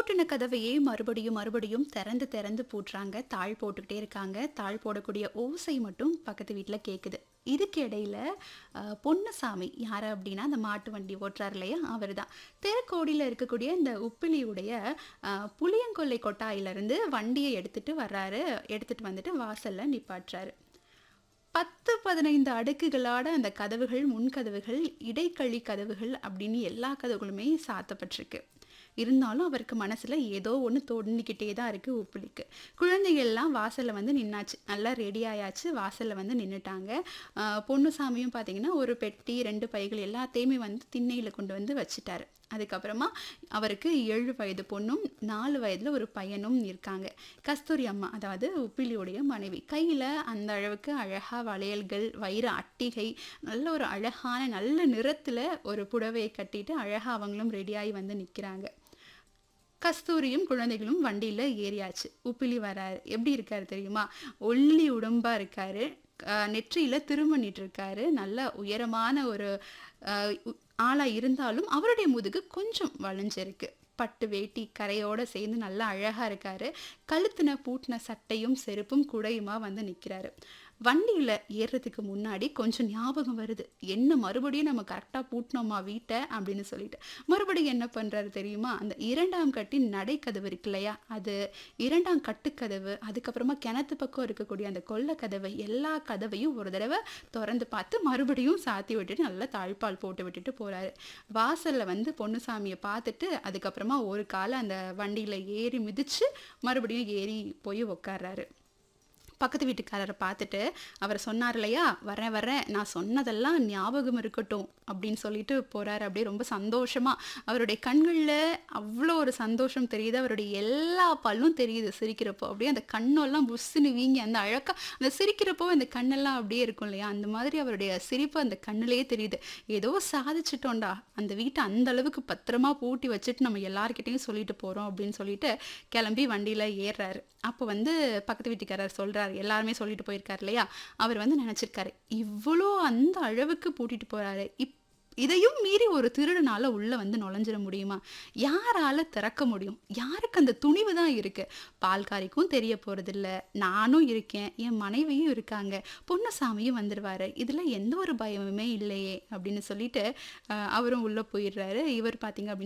பூட்டின கதவையே மறுபடியும் மறுபடியும் திறந்து திறந்து பூட்டுறாங்க தாழ் போட்டுக்கிட்டே இருக்காங்க தாழ் போடக்கூடிய ஓசை மட்டும் பக்கத்து வீட்டில் கேட்குது இதுக்கு இடையில அஹ், பொன்னுசாமி யார் அப்படின்னா அந்த மாட்டு வண்டி ஓட்டுறாரு இல்லையா அவர் தான் தெருக்கோடியில் இருக்கக்கூடிய இந்த உப்பிலியுடைய அஹ், புளியங்கொல்லை கொட்டாயிலிருந்து வண்டியை எடுத்துட்டு வர்றாரு எடுத்துட்டு வந்துட்டு வாசல்ல நிப்பாட்டுறாரு பத்து பதினைந்து அடுக்குகளோட அந்த கதவுகள் முன்கதவுகள் இடைக்கழி கதவுகள் அப்படின்னு எல்லா கதவுகளுமே சாத்தப்பட்டிருக்கு இருந்தாலும் அவருக்கு மனசுல ஏதோ ஒன்று தோண்டிக்கிட்டே தான் இருக்கு உப்புலிக்கு குழந்தைகள்லாம் வாசல்ல வந்து நின்னாச்சு நல்லா ரெடி ஆயாச்சு வாசல்ல வந்து நின்றுட்டாங்க பொன்னுசாமியும் பார்த்தீங்கன்னா ஒரு பெட்டி ரெண்டு பைகள் எல்லாத்தையுமே வந்து திண்ணையில் கொண்டு வந்து வச்சுட்டாரு அதுக்கப்புறமா அவருக்கு ஏழு வயது பொண்ணும் நாலு வயதில் ஒரு பையனும் இருக்காங்க கஸ்தூரி அம்மா அதாவது உப்பிலியுடைய மனைவி கையில் அந்த அளவுக்கு அழகாக வளையல்கள் வைர அட்டிகை நல்ல ஒரு அழகான நல்ல நிறத்தில் ஒரு புடவையை கட்டிட்டு அழகாக அவங்களும் ரெடியாகி வந்து நிற்கிறாங்க கஸ்தூரியும் குழந்தைகளும் வண்டியில் ஏறியாச்சு உப்பிலி வராரு எப்படி இருக்காரு தெரியுமா ஒல்லி உடம்பா இருக்காரு அஹ் நெற்றியில திருமணிட்டு இருக்காரு நல்ல உயரமான ஒரு அஹ், உ- ஆளா இருந்தாலும் அவருடைய முதுகு கொஞ்சம் வளைஞ்சிருக்கு பட்டு வேட்டி கரையோட சேர்ந்து நல்லா அழகா இருக்காரு கழுத்துன பூட்டின சட்டையும் செருப்பும் குடையுமா வந்து நிக்கிறாரு வண்டியில ஏறுறதுக்கு முன்னாடி கொஞ்சம் ஞாபகம் வருது என்ன மறுபடியும் நம்ம கரெக்டா பூட்டினோமா வீட்டை அப்படின்னு சொல்லிட்டு மறுபடியும் என்ன பண்றாரு தெரியுமா அந்த இரண்டாம் கட்டின் நடைக்கதவு இருக்கு இல்லையா அது இரண்டாம் கட்டுக்கதவு அதுக்கப்புறமா கிணத்து பக்கம் இருக்கக்கூடிய அந்த கொல்லை கதவு எல்லா கதவையும் ஒரு தடவை திறந்து பார்த்து மறுபடியும் சாத்தி விட்டுட்டு நல்லா தாழ்பால் போட்டு விட்டுட்டு போறாரு வாசல்ல வந்து பொன்னுசாமியை பார்த்துட்டு அதுக்கப்புறமா ஒரு காலை அந்த வண்டியில ஏறி மிதிச்சு மறுபடியும் ஏறி போய் உக்காடுறாரு பக்கத்து வீட்டுக்காரரை பார்த்துட்டு அவர் சொன்னார் இல்லையா வரேன் வரேன் நான் சொன்னதெல்லாம் ஞாபகம் இருக்கட்டும் அப்படின்னு சொல்லிட்டு போறாரு அப்படியே ரொம்ப சந்தோஷமா அவருடைய கண்களில் அவ்வளோ ஒரு சந்தோஷம் தெரியுது அவருடைய எல்லா பல்லும் தெரியுது சிரிக்கிறப்போ அப்படியே அந்த கண்ணெல்லாம் புஷ்ஷுன்னு வீங்கி அந்த அழகா அந்த சிரிக்கிறப்போ அந்த கண்ணெல்லாம் அப்படியே இருக்கும் இல்லையா அந்த மாதிரி அவருடைய சிரிப்பு அந்த கண்ணிலேயே தெரியுது ஏதோ சாதிச்சிட்டோம்டா அந்த வீட்டை அந்த அளவுக்கு பத்திரமா பூட்டி வச்சுட்டு நம்ம எல்லார்கிட்டையும் சொல்லிட்டு போறோம் அப்படின்னு சொல்லிட்டு கிளம்பி வண்டியில ஏறுறாரு அப்போ வந்து பக்கத்து வீட்டுக்காரர் சொல்றாரு எல்லாருமே சொல்லிட்டு போயிருக்காரு இல்லையா அவர் வந்து நினைச்சிருக்காரு இவ்வளோ அந்த அளவுக்கு பூட்டிட்டு போறாரு இப் இதையும் மீறி ஒரு திருடனால உள்ள வந்து நுழைஞ்சிட முடியுமா யாரால திறக்க முடியும் யாருக்கு அந்த துணிவு தான் இருக்கு பால்காரிக்கும் தெரிய போறதில்ல நானும் இருக்கேன் என் மனைவியும் இருக்காங்க பொன்னுசாமியும் வந்துடுவாரு இதுல எந்த ஒரு பயமுமே இல்லையே அப்படின்னு சொல்லிட்டு அஹ், அவரும் உள்ள போயிடுறாரு இவர் பாத்தீங்க அப்படின்னு